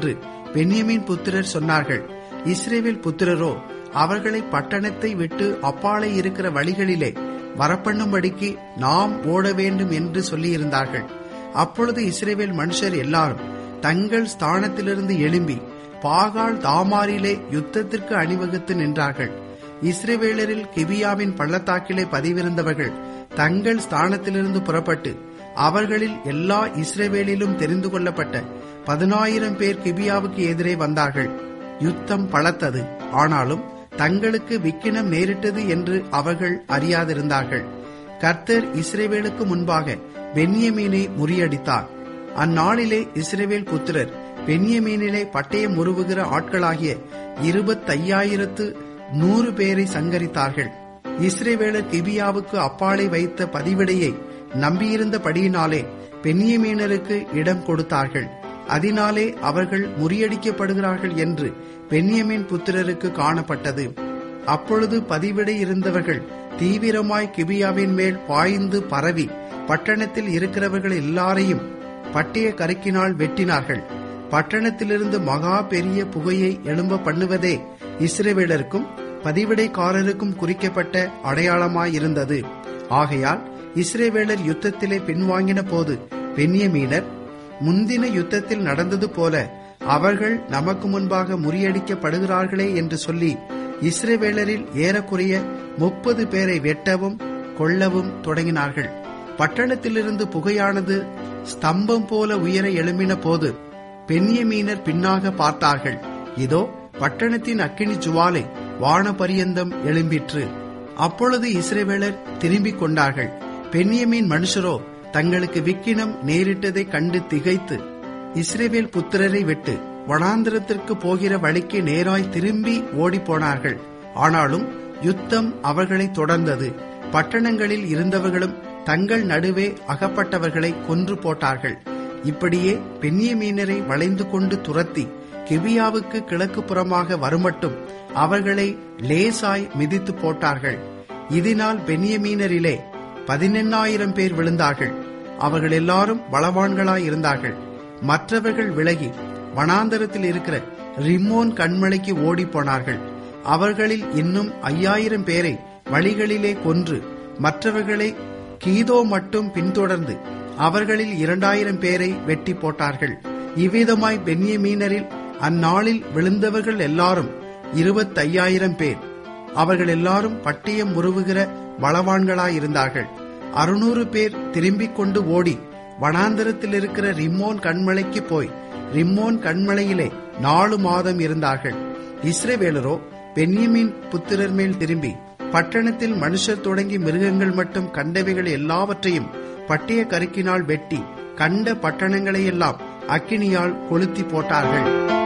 என்று பென்யமீன் புத்திரர் சொன்னார்கள் இஸ்ரேவேல் புத்திரரோ அவர்களை பட்டணத்தை விட்டு அப்பாலே இருக்கிற வழிகளிலே வரப்பண்ணும்படிக்கு நாம் ஓட வேண்டும் என்று சொல்லியிருந்தார்கள் அப்பொழுது இஸ்ரேவேல் மனுஷர் எல்லாரும் தங்கள் ஸ்தானத்திலிருந்து எழும்பி பாகால் தாமாரிலே யுத்தத்திற்கு அணிவகுத்து நின்றார்கள் இஸ்ரேவேலரில் கிபியாவின் பள்ளத்தாக்கிலே பதிவிருந்தவர்கள் தங்கள் ஸ்தானத்திலிருந்து புறப்பட்டு அவர்களில் எல்லா இஸ்ரேவேலிலும் தெரிந்து கொள்ளப்பட்ட பதினாயிரம் பேர் கிபியாவுக்கு எதிரே வந்தார்கள் யுத்தம் பலத்தது ஆனாலும் தங்களுக்கு விக்கினம் நேரிட்டது என்று அவர்கள் அறியாதிருந்தார்கள் கர்த்தர் இஸ்ரேவேலுக்கு முன்பாக பென்யமீனை முறியடித்தார் அந்நாளிலே இஸ்ரேவேல் புத்திரர் பென்யமீனிலே பட்டயம் முறுவுகிற ஆட்களாகிய இருபத்தையாயிரத்து நூறு பேரை சங்கரித்தார்கள் இஸ்ரேவேலர் கிபியாவுக்கு அப்பாலை வைத்த பதிவிடையை நம்பியிருந்தபடியினாலே பென்யமீனருக்கு இடம் கொடுத்தார்கள் அதனாலே அவர்கள் முறியடிக்கப்படுகிறார்கள் என்று பென்யமீன் புத்திரருக்கு காணப்பட்டது அப்பொழுது பதிவிடை இருந்தவர்கள் தீவிரமாய் கிபியாவின் மேல் பாய்ந்து பரவி பட்டணத்தில் இருக்கிறவர்கள் எல்லாரையும் பட்டிய கருக்கினால் வெட்டினார்கள் பட்டணத்திலிருந்து மகா பெரிய புகையை எழும்ப பண்ணுவதே இஸ்ரேவேலருக்கும் பதிவிடைக்காரருக்கும் குறிக்கப்பட்ட அடையாளமாயிருந்தது ஆகையால் இஸ்ரேவேலர் யுத்தத்திலே பின்வாங்கின போது பென்யமீனர் முந்தின யுத்தத்தில் நடந்தது போல அவர்கள் நமக்கு முன்பாக முறியடிக்கப்படுகிறார்களே என்று சொல்லி இஸ்ரேவேலரில் ஏறக்குறைய முப்பது பேரை வெட்டவும் கொல்லவும் தொடங்கினார்கள் பட்டணத்திலிருந்து புகையானது ஸ்தம்பம் போல உயர எழும்பின போது பென்யமீனர் பின்னாக பார்த்தார்கள் இதோ பட்டணத்தின் அக்கினி ஜுவாலை வானபரியந்தம் எழும்பிற்று அப்பொழுது இஸ்ரேவேலர் திரும்பிக் கொண்டார்கள் பென்யமீன் மனுஷரோ தங்களுக்கு விக்கினம் நேரிட்டதை கண்டு திகைத்து இஸ்ரேவேல் புத்திரரை விட்டு வனாந்திரத்திற்கு போகிற வழிக்கு நேராய் திரும்பி ஓடிப்போனார்கள் ஆனாலும் யுத்தம் அவர்களை தொடர்ந்தது பட்டணங்களில் இருந்தவர்களும் தங்கள் நடுவே அகப்பட்டவர்களை கொன்று போட்டார்கள் இப்படியே பென்னியமீனரை வளைந்து கொண்டு துரத்தி கிபியாவுக்கு கிழக்கு புறமாக வருமட்டும் அவர்களை லேசாய் மிதித்து போட்டார்கள் இதனால் பென்னியமீனரிலே பதினெண்ணாயிரம் பேர் விழுந்தார்கள் அவர்கள் எல்லாரும் பலவான்களாய் இருந்தார்கள் மற்றவர்கள் விலகி வனாந்தரத்தில் இருக்கிற ரிம்மோன் கண்மலைக்கு ஓடி போனார்கள் அவர்களில் இன்னும் ஐயாயிரம் பேரை வழிகளிலே கொன்று மற்றவர்களை கீதோ மட்டும் பின்தொடர்ந்து அவர்களில் இரண்டாயிரம் பேரை வெட்டி போட்டார்கள் இவ்விதமாய் பென்யமீனரில் அந்நாளில் விழுந்தவர்கள் எல்லாரும் இருபத்தையாயிரம் பேர் அவர்கள் எல்லாரும் பட்டியம் முறுவுகிற பலவான்களாயிருந்தார்கள் அறுநூறு பேர் திரும்பிக் கொண்டு ஓடி வனாந்தரத்தில் இருக்கிற ரிம்மோன் கண்மலைக்கு போய் ரிம்மோன் கண்மலையிலே நாலு மாதம் இருந்தார்கள் இஸ்ரேவேலரோ பென்யமின் புத்திரர் மேல் திரும்பி பட்டணத்தில் மனுஷர் தொடங்கி மிருகங்கள் மட்டும் கண்டவைகள் எல்லாவற்றையும் பட்டிய கருக்கினால் வெட்டி கண்ட பட்டணங்களையெல்லாம் அக்கினியால் கொளுத்தி போட்டார்கள்